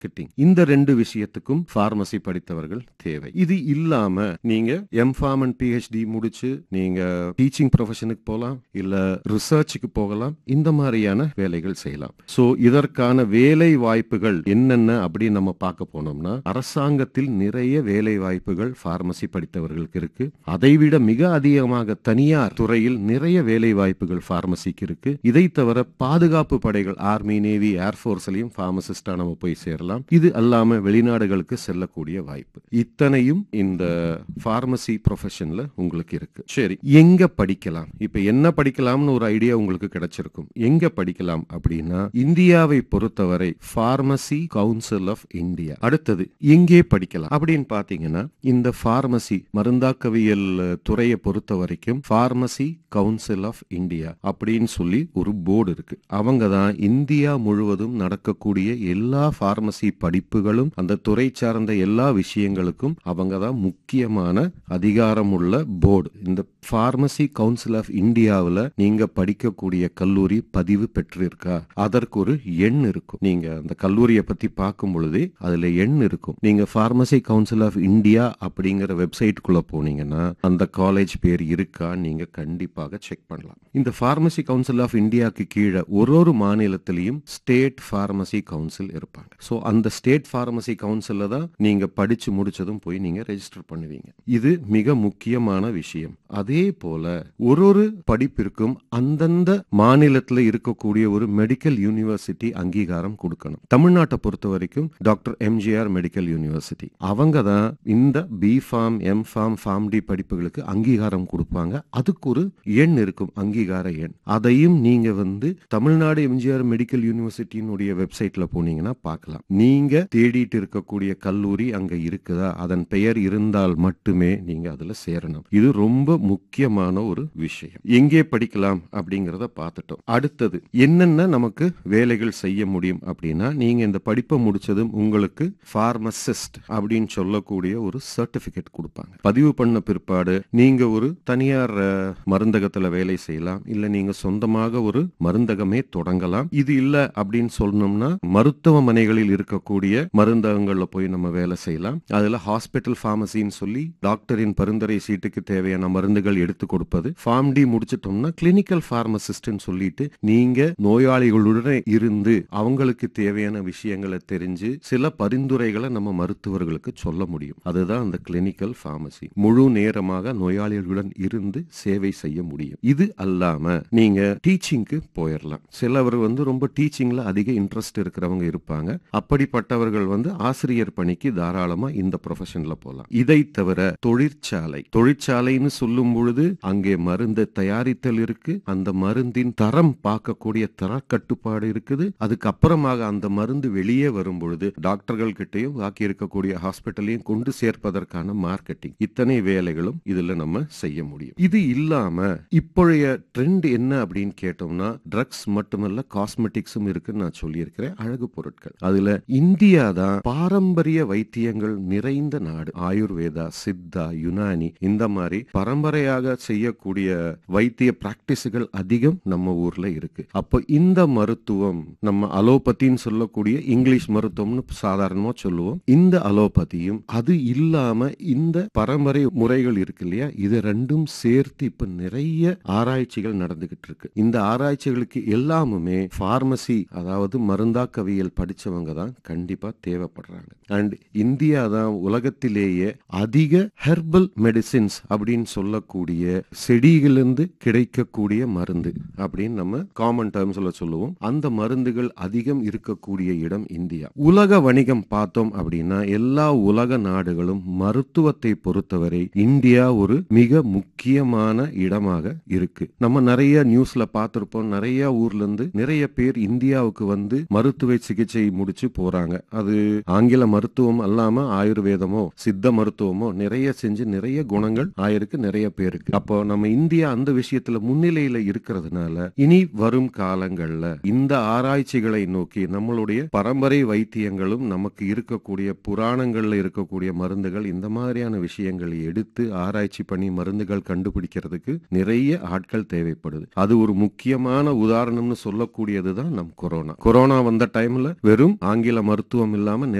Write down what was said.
marketing இந்த ரெண்டு விஷயத்துக்கும் பார்மசி படித்தவர்கள் தேவை இது இல்லாம நீங்க எம்ஃபார்ம் அண்ட் பிஹெச்டி முடிச்சு நீங்க டீச்சிங் ப்ரொஃபஷனுக்கு போகலாம் இல்ல ரிசர்ச்சுக்கு போகலாம் இந்த மாதிரியான வேலைகள் செய்யலாம் சோ இதற்கான வேலை வாய்ப்புகள் என்னென்ன அப்படின்னு நம்ம பார்க்க போனோம்னா அரசாங்கத்தில் நிறைய வேலை வாய்ப்புகள் பார்மசி படித்தவர்களுக்கு இருக்கு அதைவிட மிக அதிகமாக தனியார் துறையில் நிறைய வேலை வாய்ப்புகள் பார்மசிக்கு இருக்கு இதை தவிர பாதுகாப்பு படைகள் ஆர்மி நேவி ஏர்ஃபோர்ஸ்லயும் பார்மசிஸ்டா நம்ம போய் சேரலாம் இது அல்லாம வெளிநாடுகளுக்கு செல்லக்கூடிய வாய்ப்பு இத்தனையும் இந்த பார்மசி ப்ரொஃபஷன்ல உங்களுக்கு இருக்கு சரி எங்க படிக்கலாம் இப்ப என்ன படிக்கலாம்னு ஒரு ஐடியா உங்களுக்கு கிடைச்சிருக்கும் எங்க படிக்கலாம் அப்படின்னா இந்தியாவை பொறுத்தவரை பார்மசி கவுன்சில் ஆஃப் இந்தியா அடுத்தது எங்கே படிக்கலாம் அப்படின்னு பாத்தீங்கன்னா இந்த பார்மசி மருந்தாக்கவியல் துறையை பொறுத்த வரைக்கும் பார்மசி கவுன்சில் ஆஃப் இந்தியா அப்படின்னு சொல்லி ஒரு போர்டு இருக்கு அவங்க தான் இந்தியா முழுவதும் நடக்கக்கூடிய எல்லா பார்மசி படிப்புகளும் அந்த துறை சார்ந்த எல்லா விஷயங்களுக்கும் அவங்க தான் முக்கியமான அதிகாரம் உள்ள போர்டு இந்த பார்மசி கவுன்சில் ஆஃப் இந்தியாவில் நீங்க படிக்கக்கூடிய கல்லூரி பதிவு பெற்றிருக்கா அதற்கு ஒரு எண் இருக்கும் நீங்க அந்த கல்லூரியை பத்தி பார்க்கும் பொழுதே அதுல எண் இருக்கும் நீங்க பார்மசி கவுன்சில் ஆஃப் இந்தியா அப்படிங்கிற வெப்சைட்டுக்குள்ள போனீங்கன்னா அந்த காலேஜ் பேர் இருக்கா நீங்க கண்டிப்பாக செக் பண்ணலாம் இந்த பார்மசி கவுன்சில் ஆஃப் இந்தியாவுக்கு கீழே ஒரு ஒரு மாநிலத்திலையும் ஸ்டேட் பார்மசி கவுன்சில் இருப்பாங்க ஸோ அந்த ஸ்டேட் பார்மசி கவுன்சில்ல தான் நீங்க படிச்சு முடிச்சதும் போய் நீங்க ரெஜிஸ்டர் பண்ணுவீங்க இது மிக முக்கியமான விஷயம் அதே போல ஒரு ஒரு படிப்பிற்கும் அந்தந்த மாநிலத்தில் இருக்கக்கூடிய ஒரு மெடிக்கல் யூனிவர்சிட்டி அங்கீகாரம் கொடுக்கணும் தமிழ்நாட்டை பொறுத்த வரைக்கும் டாக்டர் எம்ஜிஆர் மெடிக்கல் யூனிவர்சிட்டி அவங்க தான் இந்த B Pharm M Pharm Pharm D படிப்புகளுக்கு அங்கீகாரம் கொடுப்பாங்க அதுக்கு ஒரு எண் இருக்கும் அங்கீகார எண் அதையும் நீங்க வந்து தமிழ்நாடு எம்ஜிஆர் மெடிக்கல் யூனிவர்சிட்டியினுடைய வெப்சைட்ல போனீங்கன்னா பார்க்கலாம் நீங்க தேடிட்டு இருக்கக்கூடிய கல்லூரி அங்க இருக்குதா அதன் பெயர் இருந்தால் மட்டுமே நீங்க அதுல சேரணும் இது ரொம்ப முக்கியமான ஒரு விஷயம் எங்கே படிக்கலாம் அப்படிங்கறத பார்த்துட்டோம் அடுத்தது என்னென்ன நமக்கு வேலைகள் செய்ய முடியும் அப்படின்னா நீங்க இந்த படிப்பை முடிச்சதும் உங்களுக்கு பார்மசிஸ்ட் அப்படின்னு சொல்லக்கூடிய ஒரு சர்டிபிகேட் கொடுப்பாங்க பதிவு பண்ண பிற்பாடு நீங்க ஒரு தனியார் அஹ், மருந்தகத்துல வேலை செய்யலாம் இல்ல நீங்க சொந்தமாக ஒரு மருந்தகமே தொடங்கலாம் இது இல்ல அப்படின்னு சொல்லணும்னா மருத்துவமனைகளில் இருக்கக்கூடிய மருந்தகங்கள்ல போய் நம்ம வேலை செய்யலாம் அதுல ஹாஸ்பிட்டல் பார்மசின்னு சொல்லி டாக்டரின் பரிந்துரை சீட்டுக்கு தேவையான மருந்துகள் எடுத்து கொடுப்பது ஃபார்ம் டி முடிச்சிட்டோம்னா கிளினிக்கல் பார்மசிஸ்ட்னு சொல்லிட்டு நீங்க நோயாளிகளுடன் இருந்து அவங்களுக்கு தேவையான விஷயங்களை தெரிஞ்சு சில பரிந்துரைகளை நம்ம மருத்துவர்களுக்கு சொல்ல முடியும் அதுதான் அந்த கிளினிக்கல் பார்மசி முழு நேரமாக நோயாளிகளுடன் இருந்து சேவை செய்ய முடியும் இது அல்லாம நீங்க டீச்சிங்க்கு போயிடலாம் சிலவர் வந்து ரொம்ப டீச்சிங்ல அதிக இன்ட்ரெஸ்ட் இருக்கிறவங்க இருப்பாங்க அப்படிப்பட்டவர்கள் வந்து ஆசிரியர் பணிக்கு தாராளமா இந்த ப்ரொஃபஷன்ல போகலாம் இதை தவிர தொழிற்சாலை தொழிற்சாலைன்னு சொல்லும் பொழுது அங்கே மருந்து தயாரித்தல் இருக்கு அந்த மருந்தின் தரம் பார்க்கக்கூடிய தர கட்டுப்பாடு இருக்குது அதுக்கப்புறமாக அந்த மருந்து வெளியே வரும் பொழுது டாக்டர்கள் கிட்டையும் பாக்கி இருக்கக்கூடிய ஹாஸ்பிட்டலையும் கொண்டு சேர்ப்பதற்கான மார்க்கெட்டிங் இத்தனை வேலைகளும் இதுல நம்ம செய்ய முடியும் இது இல்லாம இப்பொழைய ட்ரெண்ட் என்ன அப்படின்னு கேட்டோம்னா ட்ரக்ஸ் மட்டுமல்ல காஸ்மெட்டிக்ஸும் இருக்குன்னு நான் சொல்லியிருக்கிறேன் அழகு பொருட்கள் அதுல இந்தியா தான் பாரம்பரிய வைத்தியங்கள் நிறைந்த நாடு ஆயுர்வேதா சித்தா யுனானி இந்த மாதிரி பரம்பரையாக செய்யக்கூடிய வைத்திய பிராக்டிஸ்கள் அதிகம் நம்ம ஊர்ல இருக்கு அப்போ இந்த மருத்துவம் நம்ம அலோபதின்னு சொல்லக்கூடிய இங்கிலீஷ் மருத்துவம்னு சாதாரணமா சொல்லுவோம் இந்த அலோபதியும் அது இல்லாம இந்த பரம்பரை முறைகள் இருக்கு இல்லையா இது ரெண்டும் சேர்த்து இப்ப நிறைய ஆராய்ச்சிகள் நடந்துகிட்டு இருக்கு இந்த ஆராய்ச்சிகளுக்கு எல்லாமுமே பார்மசி அதாவது மருந்தாக்கவியல் படிச்சவங்க தான் கண்டிப்பா தேவைப்படுறாங்க அண்ட் இந்தியா தான் உலகத்திலேயே அதிக ஹெர்பல் மெடிசின்ஸ் அப்படின்னு சொல்லக்கூடிய செடிகளிலிருந்து கிடைக்கக்கூடிய மருந்து அப்படின்னு நம்ம காமன் டேர்ம்ஸ்ல சொல்லுவோம் அந்த மருந்துகள் அதிகம் இருக்கக்கூடிய இடம் இந்தியா உலக வணிகம் பார்த்தோம் அப்படின்னா எல்லா உலக நாடுகளும் மருத்துவத்தை பொறுத்தவரை இந்தியா ஒரு மிக முக்கியமான இடமாக இருக்கு நம்ம நிறைய நியூஸ்ல பார்த்திருப்போம் நிறைய ஊர்ல இருந்து நிறைய பேர் இந்தியாவுக்கு வந்து மருத்துவ சிகிச்சை முடிச்சு போறாங்க அது ஆங்கில மருத்துவம் அல்லாம ஆயுர்வேதமோ சித்த மருத்துவமோ நிறைய செஞ்சு நிறைய குணங்கள் ஆயிருக்கு நிறைய பேருக்கு அப்போ நம்ம இந்தியா அந்த விஷயத்துல முன்னிலையில இருக்கிறதுனால இனி வரும் காலங்கள்ல இந்த ஆராய்ச்சிகளை நோக்கி நம்மளுடைய பரம்பரை வைத்தியங்களும் நமக்கு இருக்கக்கூடிய புராணங்கள்ல இருக்கக்கூடிய மருந்துகள் இந்த மாதிரியான விஷயங்களை எடுத்து ஆராய்ச்சி பண்ணி மருந்துகள் கண்டுபிடிக்கிறதுக்கு நிறைய ஆட்கள் தேவைப்படுது அது ஒரு முக்கியமான உதாரணம்னு சொல்லக்கூடியதுதான் நம் கொரோனா கொரோனா வந்த டைம்ல வெறும் ஆங்கில ஆங்கில மருத்துவம் இல்லாம